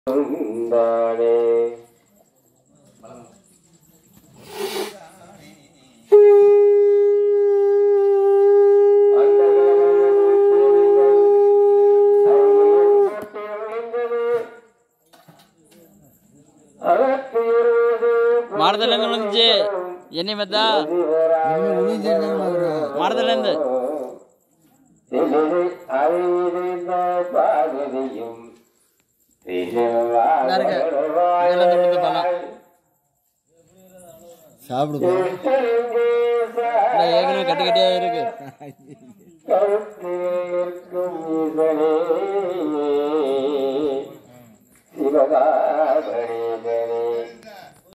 உண்டானே மரத்துல இருந்து விழுந்துச்சு என்னை பார்த்தா மரத்துல இருந்து இருக்கு. இதுல இருந்து விழுந்த பழம். சாப்பிடுப்பா இல்ல, ஏற்கனவே கட்டு கட்டியா இருக்கு